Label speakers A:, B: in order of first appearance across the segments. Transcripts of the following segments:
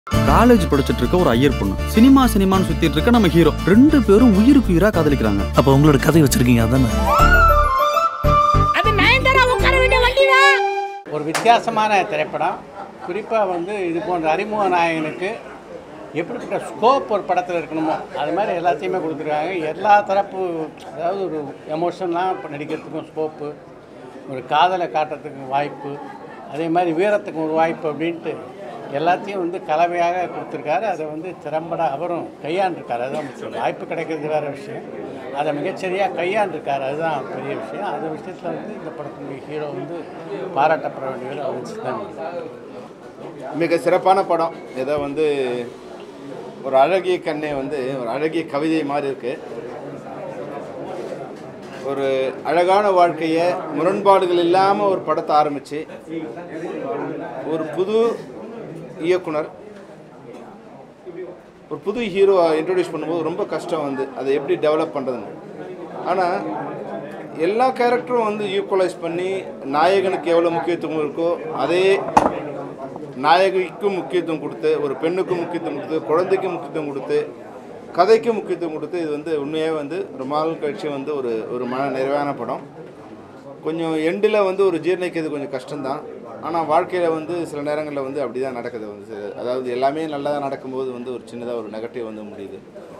A: College படிச்சிட்டு இருக்க ஒரு ஐயர் பொண்ணு சினிமா சினிமான்னு சுத்திட்டு இருக்க நம்ம ஹீரோ ரெண்டு பேரும் உயிருக்கு உயிரா காதலிக்கிறாங்க
B: அப்ப உங்களோட கதை வச்சிருக்கீங்க அதானே
C: அது நயன்தாரா உட்கார வேண்டிய வண்டிதான்
D: ஒரு வித்தியாசமான திரைப்படம் குறிப்பாக வந்து இது போன்ற அறிமுக நாயகனுக்கு எப்படிப்பட்ட ஸ்கோப் ஒரு படத்தில் இருக்கணுமோ அது மாதிரி எல்லாத்தையுமே கொடுத்துருக்காங்க எல்லா தரப்பு அதாவது ஒரு எமோஷன்லாம் இப்போ நடிக்கிறதுக்கும் ஸ்கோப்பு ஒரு காதலை காட்டுறதுக்கு வாய்ப்பு அதே மாதிரி வீரத்துக்கு ஒரு வாய்ப்பு அப்படின்ட்டு எல்லாத்தையும் வந்து கலவையாக கொடுத்துருக்காரு அதை வந்து திறம்பட அவரும் கையாண்டிருக்காரு அதுதான் முக்கியம் வாய்ப்பு கிடைக்கிறது வேறு விஷயம் அதை மிகச்சரியாக கையாண்டிருக்காரு அதுதான் பெரிய விஷயம் அந்த விஷயத்தில் வந்து இந்த படத்தினுடைய ஹீரோ வந்து பாராட்டப்பட வேண்டியவர் அவர் தான்
E: மிக சிறப்பான படம் ஏதோ வந்து ஒரு அழகிய கண்ணே வந்து ஒரு அழகிய கவிதை மாதிரி இருக்கு ஒரு அழகான வாழ்க்கையை முரண்பாடுகள் இல்லாமல் ஒரு படத்தை ஆரம்பித்து ஒரு புது இயக்குனர் ஒரு புது ஹீரோ இன்ட்ரடியூஸ் பண்ணும்போது ரொம்ப கஷ்டம் வந்து அதை எப்படி டெவலப் பண்ணுறதுன்னு ஆனால் எல்லா கேரக்டரும் வந்து ஈக்குவலைஸ் பண்ணி நாயகனுக்கு எவ்வளோ முக்கியத்துவம் இருக்கோ அதே நாயகிக்கும் முக்கியத்துவம் கொடுத்து ஒரு பெண்ணுக்கும் முக்கியத்துவம் கொடுத்து குழந்தைக்கும் முக்கியத்துவம் கொடுத்து கதைக்கும் முக்கியத்துவம் கொடுத்து இது வந்து உண்மையாக வந்து ரொம்ப நாள் கழிச்சு வந்து ஒரு ஒரு மன நிறைவான படம் கொஞ்சம் எண்டில் வந்து ஒரு ஜீரணிக்கிறது கொஞ்சம் கஷ்டம்தான் ஆனால் வாழ்க்கையில் வந்து சில நேரங்களில் வந்து அப்படி தான் நடக்குது வந்து சில- அதாவது எல்லாமே நல்லதாக நடக்கும்போது வந்து ஒரு சின்னதாக ஒரு நெகட்டிவ் வந்து முடியுது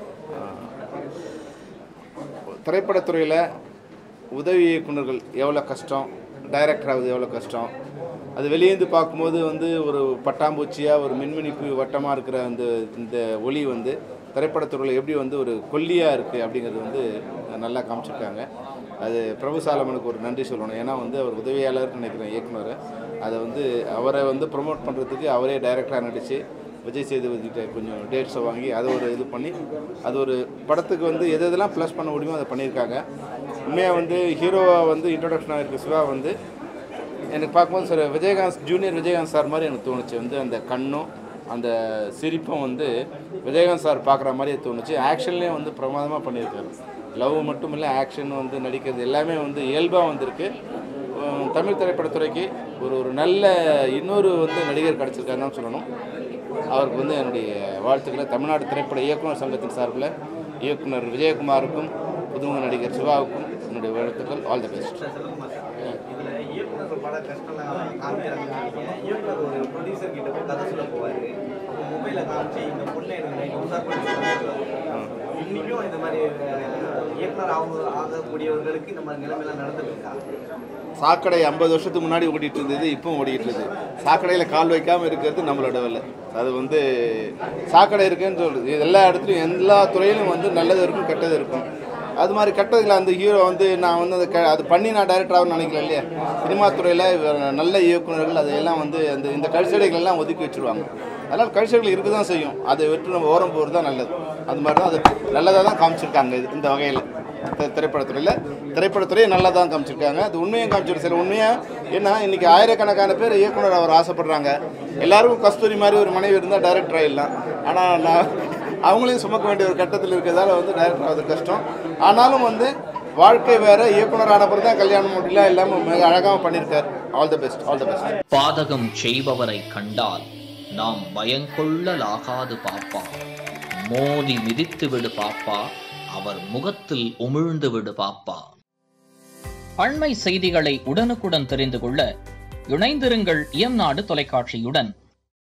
E: திரைப்படத்துறையில் உதவி இயக்குனர்கள் எவ்வளோ கஷ்டம் டைரக்டர் ஆகுது எவ்வளோ கஷ்டம் அது வெளியேந்து பார்க்கும்போது வந்து ஒரு பட்டாம்பூச்சியாக ஒரு மின்மினிப்பு வட்டமாக இருக்கிற அந்த இந்த ஒளி வந்து திரைப்படத்துறையில் எப்படி வந்து ஒரு கொல்லியாக இருக்குது அப்படிங்கிறது வந்து நல்லா காமிச்சிருக்காங்க அது பிரபு சாலமனுக்கு ஒரு நன்றி சொல்லணும் ஏன்னா வந்து அவர் உதவியாளர் நினைக்கிறேன் இயக்குனர் அதை வந்து அவரை வந்து ப்ரொமோட் பண்ணுறதுக்கு அவரே டைரக்டராக நடித்து விஜய் சேதுபதிக்கிட்ட கொஞ்சம் டேட்ஸை வாங்கி அதை ஒரு இது பண்ணி அது ஒரு படத்துக்கு வந்து எது எதெல்லாம் ப்ளஸ் பண்ண முடியுமோ அதை பண்ணியிருக்காங்க உண்மையாக வந்து ஹீரோவாக வந்து இன்ட்ரடக்ஷன் ஆகிருக்க சிவா வந்து எனக்கு பார்க்கும்போது sir Vijayakanth junior Vijayakanth sir மாதிரி எனக்கு தோணுச்சு வந்து அந்த கண்ணும் அந்த சிரிப்பும் வந்து விஜயகாந்த் சார் பார்க்குற மாதிரி தோணுச்சு ஆக்ஷன்லேயும் வந்து பிரமாதமாக பண்ணியிருக்காரு லவ் மட்டும் இல்லை ஆக்ஷன் வந்து நடிக்கிறது எல்லாமே வந்து இயல்பாக வந்திருக்கு உம், தமிழ் திரைப்படத்துறைக்கு ஒரு ஒரு நல்ல இன்னொரு வந்து நடிகர் கிடச்சிருக்காருன்னு சொல்லணும் அவருக்கு வந்து என்னுடைய வாழ்த்துக்களை தமிழ்நாடு திரைப்பட இயக்குனர் சங்கத்தின் சார்பில் இயக்குனர் விஜயகுமாருக்கும் புதுமுக நடிகர் சிவாவுக்கும் என்னுடைய வாழ்த்துக்கள் ஆல் தி பெஸ்ட்
F: இதுல இயக்குனர் பட கஷ்டம்லாம் காமிக்கிறாங்க இயக்குனர் ஒரு ப்ரொடியூசர் கிட்ட போய் கதை சொல்ல போவாரு அப்போ மொபைல காமிச்சு இந்த பொண்ணை எனக்கு நைட் உசார் பண்ணி சொல்லுவாங்க. இன்னைக்கும் இந்த மாதிரி அஹ், இயக்குனர் ஆக ஆகக்கூடியவர்களுக்கு இந்த மாதிரி நிலைமையெல்லாம் நடந்துட்டு இருக்கா
E: சாக்கடை ஐம்பது வருஷத்துக்கு முன்னாடி ஓடிட்டு இருந்தது இப்பவும் ஓடிட்டு இருக்குது சாக்கடையில் கால் வைக்காமல் இருக்கிறது நம்மளோட வேலை அது வந்து சாக்கடை இருக்குன்னு சொல்லுது எல்லா இடத்துலையும் எல்லா துறையிலும் வந்து நல்லது இருக்கும் கெட்டது இருக்கும் அது மாதிரி கெட்டதுல அந்த ஹீரோ வந்து நான் வந்து அது க- அது பண்ணி நான் டைரக்டர் ஆகணும்னு நினைக்கல இல்லையா சினிமா துறையில் நல்ல இயக்குனர்கள் அதையெல்லாம் வந்து அந்த இந்த கழிச்சடைகள் எல்லாம் ஒதுக்கி வச்சிருவாங்க அதனால் கழிச்சடைகள் இருக்க தான் செய்யும் அதை விட்டு நம்ம ஓரம் போகிறது தான் நல்லது அது மாதிரி தான் அது நல்லதாக தான் காமிச்சிருக்காங்க இது இந்த வகையில் தி- திரைப்படத்துறையில் திரைப்படத்துறையை நல்லா தான் காமிச்சிருக்காங்க அது உண்மையும் காமிச்சிருக்கு சில உண்மையாக ஏன்னா இன்னைக்கு ஆயிரக்கணக்கான பேர் இயக்குனர் அவர் ஆசைப்படுறாங்க எல்லாருக்கும் கஸ்தூரி மாதிரி ஒரு மனைவி இருந்தால் டைரக்டர் ஆகிடலாம் ஆனால் நான் அவங்களையும் சுமக்க வேண்டிய ஒரு கட்டத்தில் இருக்கிறதால வந்து டைரக்டர் ஆகிறது கஷ்டம் ஆனாலும் வந்து வாழ்க்கை வேற இயக்குனர் ஆன பிறகு தான் கல்யாணம் முடியல இல்லாமல் மிக அழகாக பண்ணியிருக்கார் all the best all the best
G: பாதகம் செய்பவரை கண்டால் நாம் பயங்கொள்ளலாகாது பாப்பா மோதி மிதித்து விடு பாப்பா அவர் முகத்தில் உமிழ்ந்து விடு பாப்பா அண்மை செய்திகளை உடனுக்குடன் தெரிந்து கொள்ள இணைந்திருங்கள் இயம்நாடு தொலைக்காட்சியுடன்